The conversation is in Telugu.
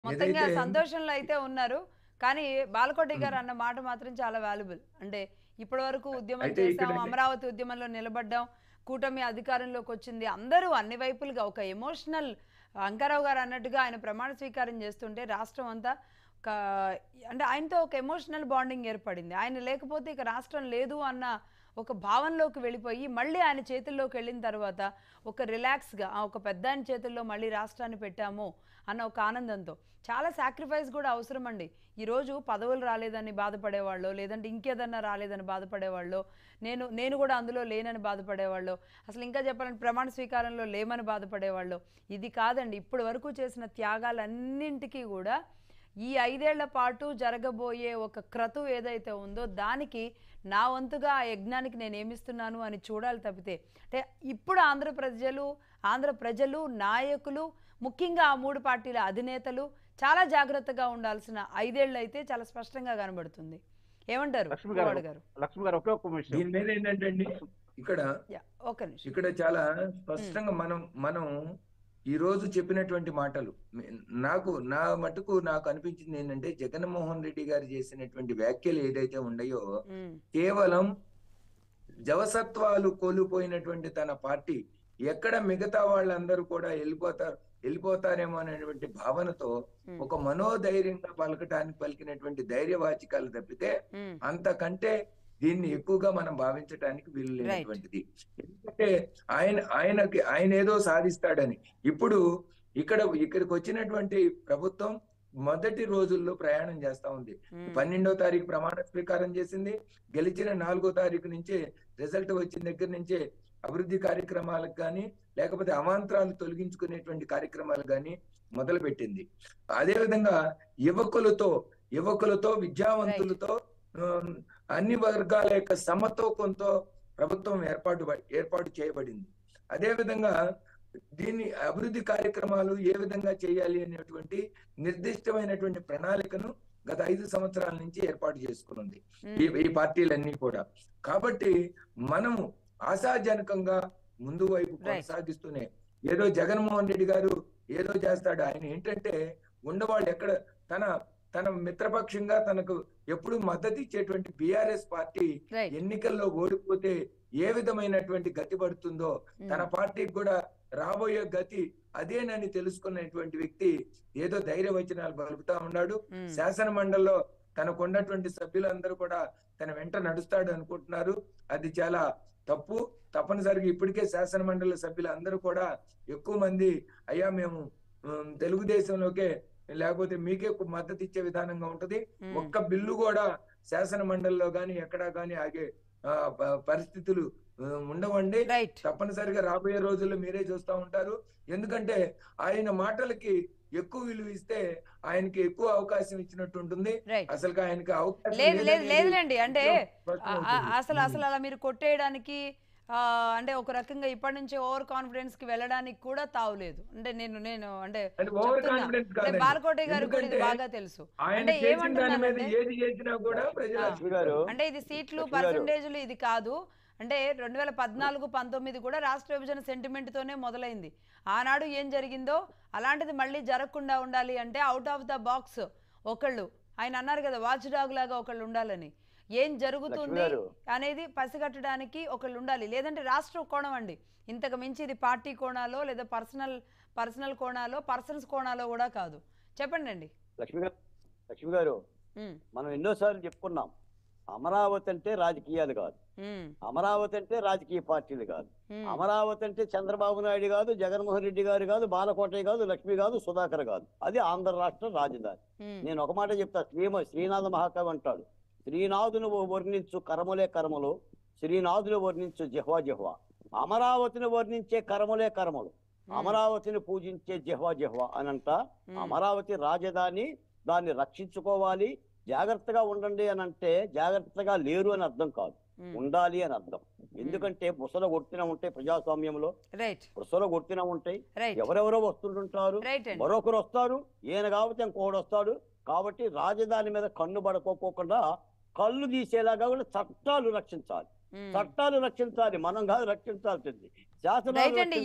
మొత్తంగా ఏదైతే- సంతోషంలో అయితే ఉన్నారు కానీ బాలకోటి గారు అన్న మాట మాత్రం చాలా వాల్యుబుల్ అంటే ఇప్పటి వరకు ఉద్యమం అయితే చేసాం ఇక్కడ- అమరావతి ఉద్యమంలో నిలబడ్డాం కూటమి అధికారంలోకి వచ్చింది అందరూ అన్ని వైపులుగా ఒక ఎమోషనల్ అంకారావు గారు అన్నట్టుగా ఆయన ప్రమాణ స్వీకారం చేస్తుంటే రాష్ట్రం అంతా ఒక అంటే ఆయనతో ఒక ఎమోషనల్ బాండింగ్ ఏర్పడింది ఆయన లేకపోతే ఇక రాష్ట్రం లేదు అన్న ఒక భావనలోకి వెళ్ళిపోయి మళ్ళీ ఆయన చేతుల్లోకి వెళ్ళిన తర్వాత ఒక రిలాక్స్గా ఒక పెద్ద ఆయన చేతుల్లో మళ్ళీ రాష్ట్రాన్ని పెట్టాము అన్న ఒక ఆనందంతో చాలా సాక్రిఫైస్ కూడా అవసరం అండి ఈరోజు పదవులు రాలేదని బాధపడేవాళ్ళు లేదంటే ఇంకేదన్నా రాలేదని బాధపడేవాళ్ళు నేను నేను కూడా అందులో లేనని బాధపడేవాళ్ళు అసలు ఇంకా చెప్పాలంటే ప్రమాణ స్వీకారంలో లేమని బాధపడేవాళ్ళు ఇది కాదండి ఇప్పటి వరకు చేసిన త్యాగాలన్నింటికీ కూడా ఈ ఐదేళ్ల పాటు జరగబోయే ఒక క్రతువు ఏదైతే ఉందో దానికి నా వంతుగా ఆ యజ్ఞానికి నేను ఏమిస్తున్నాను అని చూడాలి తప్పితే అంటే ఇప్పుడు ఆంధ్ర ప్రజలు ఆంధ్ర ప్రజలు నాయకులు ముఖ్యంగా ఆ మూడు పార్టీల అధినేతలు చాలా జాగ్రత్తగా ఉండాల్సిన ఐదేళ్ళు అయితే చాలా స్పష్టంగా కనబడుతుంది ఏమంటారు లక్ష్మి గారు గోవాడ గారు లక్ష్మి గారు ఒకే ఒక్క విషయం దీని మీద ఏంటంటే అండి ఇక్కడ యా, ఒక నిమిషం ఇక్కడ చాలా స్పష్టంగా మనం మనం ఈ రోజు చెప్పినటువంటి మాటలు మీ- నాకు నా మటుకు నాకు అనిపించింది ఏంటంటే జగన్మోహన్ రెడ్డి గారు చేసినటువంటి వ్యాఖ్యలు ఏదైతే ఉన్నాయో ఉమ్, కేవలం జవసత్వాలు కోల్పోయినటువంటి తన పార్టీ ఎక్కడ మిగతా వాళ్ళందరూ కూడా వెళ్ళిపోతారు వెళ్ళిపోతారేమో అనేటువంటి భావనతో ఉమ్, ఒక మనోధైర్యంగా పలకటానికి పలికినటువంటి ధైర్యవాచికాలు తప్పితే ఉమ్, అంతకంటే దీన్ని ఎక్కువగా మనం భావించడానికి వీలు లేనటువంటిది ఎందుకంటే ఆయన ఆయనకి ఆయన ఏదో సాధిస్తాడని ఇప్పుడు ఇక్కడ ఇక్కడికి వచ్చినటువంటి ప్రభుత్వం మొదటి రోజుల్లో ప్రయాణం చేస్తా ఉంది ఉమ్, పన్నెండో తారీఖు ప్రమాణ స్వీకారం చేసింది గెలిచిన నాలుగో తారీఖు నుంచే రిజల్ట్ వచ్చిన దగ్గర నుంచే అభివృద్ధి కార్యక్రమాలకు కానీ లేకపోతే అవాంతరాలు తొలగించుకునేటువంటి కార్యక్రమాలు కానీ మొదలు పెట్టింది అదే విధంగా యువకులతో యువకులతో విద్యావంతులతో ఉమ్, అన్ని వర్గాల యొక్క సమతూకంతో ప్రభుత్వం ఏర్పాటు ఏర్పాటు చేయబడింది అదే విధంగా దీన్ని అభివృద్ధి కార్యక్రమాలు ఏ విధంగా చేయాలి అనేటువంటి నిర్దిష్టమైనటువంటి ప్రణాళికను గత ఐదు సంవత్సరాల నుంచి ఏర్పాటు చేసుకున్నది ఈ ఉమ్, ఈ పార్టీలన్నీ కూడా కాబట్టి మనము ఆశాజనకంగా ముందు వైపు Right. కొనసాగిస్తూనే ఏదో జగన్మోహన్ రెడ్డి గారు ఏదో చేస్తాడు ఆయన ఏంటంటే ఉండవాళ్ళు ఎక్కడ తన తన మిత్రపక్షంగా తనకు ఎప్పుడు మద్దతు ఇచ్చేటువంటి బిఆర్ఎస్ పార్టీ రైట్ ఎన్నికల్లో ఓడిపోతే ఏ విధమైనటువంటి గతి పడుతుందో ఉమ్, తన పార్టీకి కూడా రాబోయే గతి అదేనని తెలుసుకున్నటువంటి వ్యక్తి ఏదో ధైర్య వచనాలు పలుకుతా ఉన్నాడు ఉమ్, శాసన మండలిలో తనకున్నటువంటి సభ్యులందరూ కూడా తన వెంట నడుస్తాడు అనుకుంటున్నారు అది చాలా తప్పు తప్పనిసరిగా ఇప్పటికే శాసన మండలి సభ్యులందరూ కూడా ఎక్కువ మంది అయ్యా మేము ఉమ్, తెలుగుదేశంలోకే లేకపోతే మీకే మద్దతు ఇచ్చే విధానంగా ఉంటది ఉమ్, ఒక్క బిల్లు కూడా శాసన మండలిలో గాని ఎక్కడా గాని ఆగే ఆ, ప- పరిస్థితులు ఆ, ఉండవండి రైట్ తప్పనిసరిగా రాబోయే రోజుల్లో మీరే చూస్తా ఉంటారు ఎందుకంటే ఆయన మాటలకి ఎక్కువ విలువ ఇస్తే ఆయనకి ఎక్కువ అవకాశం ఇచ్చినట్టు ఉంటుంది రైట్ అసలు ఆయనకి అవకాశం లేదు లేదు లేదనేది లేదులేండి అంటే స్పష్టం ఆ- ఆ- అవుతుంది. అసలు అసలు అలా మీరు కొట్టేయడానికి ఆ, అంటే ఒక రకంగా ఇప్పటి నుంచి ఓవర్ కాన్ఫిడెన్స్ కి వెళ్ళడానికి కూడా తావులేదు అంటే నేను నేను అంటే అంటే ఓవర్ చెప్తున్నా. కాన్ఫిడెన్స్ అంటే కాదండి బాలకోటి గారు కూడా ఇది ఎందుకంటే బాగా తెలుసు ఆయన అంటే చేసిన దాని మీద ఏమంటున్నానంటే ఏది చేసినా కూడా ప్రజలు ఆ. లక్ష్మి గారు అంటే ఇది సీట్లు లక్ష్మి గారు. పర్సంటేజ్లు ఇది కాదు అంటే రెండు వేల పద్నాలుగు పంతొమ్మిది కూడా రాష్ట్ర విభజన sentiment తోనే మొదలైంది ఆనాడు ఏం జరిగిందో అలాంటిది మళ్ళీ జరగకుండా ఉండాలి అంటే అవుట్ ఆఫ్ ద బాక్స్ ఒకళ్ళు ఆయన అన్నారు కదా వాచ్ డాగ్ లాగా ఒకళ్ళు ఉండాలని ఏం లక్ష్మి జరుగుతుంది గారు అనేది పసిగట్టడానికి ఒకళ్ళు ఉండాలి లేదంటే రాష్ట్ర కోణం అండి ఇంతకు మించి ఇది పార్టీ కోణాలో లేదా పర్సనల్ పర్సనల్ కోణాలో పర్సన్స్ కోణాలో కూడా కాదు చెప్పండి అండి లక్ష్మి గారు లక్ష్మి గారు ఉమ్, మనం ఎన్నోసార్లు చెప్పుకున్నాం అమరావతి అంటే రాజకీయాలు కాదు ఉమ్, అమరావతి అంటే రాజకీయ పార్టీలు కాదు ఉమ్, అమరావతి అంటే చంద్రబాబు నాయుడు కాదు జగన్మోహన్ రెడ్డి గారు కాదు బాలకోటయ్య కాదు లక్ష్మి కాదు సుధాకర్ కాదు అది ఆంధ్ర రాష్ట్ర రాజధాని ఉమ్, నేను ఒక మాట చెప్తా శ్రీమ శ్రీనాథ మహాకవి అంటాడు శ్రీనాథును వర్ణించు కరములే కర్మలు శ్రీనాథులు వర్ణించు జిహ్వా జిహ్వా అమరావతిని వర్ణించే కర్మలే కర్మలు ఉమ్, అమరావతిని పూజించే జిహ్వా జిహ్వా అనంట ఉమ్, అమరావతి రాజధాని దాన్ని రక్షించుకోవాలి జాగ్రత్తగా ఉండండి అని అంటే జాగ్రత్తగా లేరు అని అర్థం కాదు ఉమ్, ఉండాలి అని అర్థం ఎందుకంటే బుసలు కొట్టిన ఉంటాయి ప్రజాస్వామ్యంలో రైట్ బుసలు కొట్టిన ఉంటాయి రైట్ ఎవరెవరో వస్తుంటుంటారు రైట్ అండి మరొకరు వస్తారు ఈయన కాబట్టి ఇంకోడు వస్తాడు కాబట్టి రాజధాని మీద కన్ను పడుకోకుండా కళ్ళు తీసేలాగా కూడా చట్టాలు రక్షించాలి ఉమ్. చట్టాలు రక్షించాలి మనం కాదు రక్షించాల్సింది శాసనాలు రైట్ అండి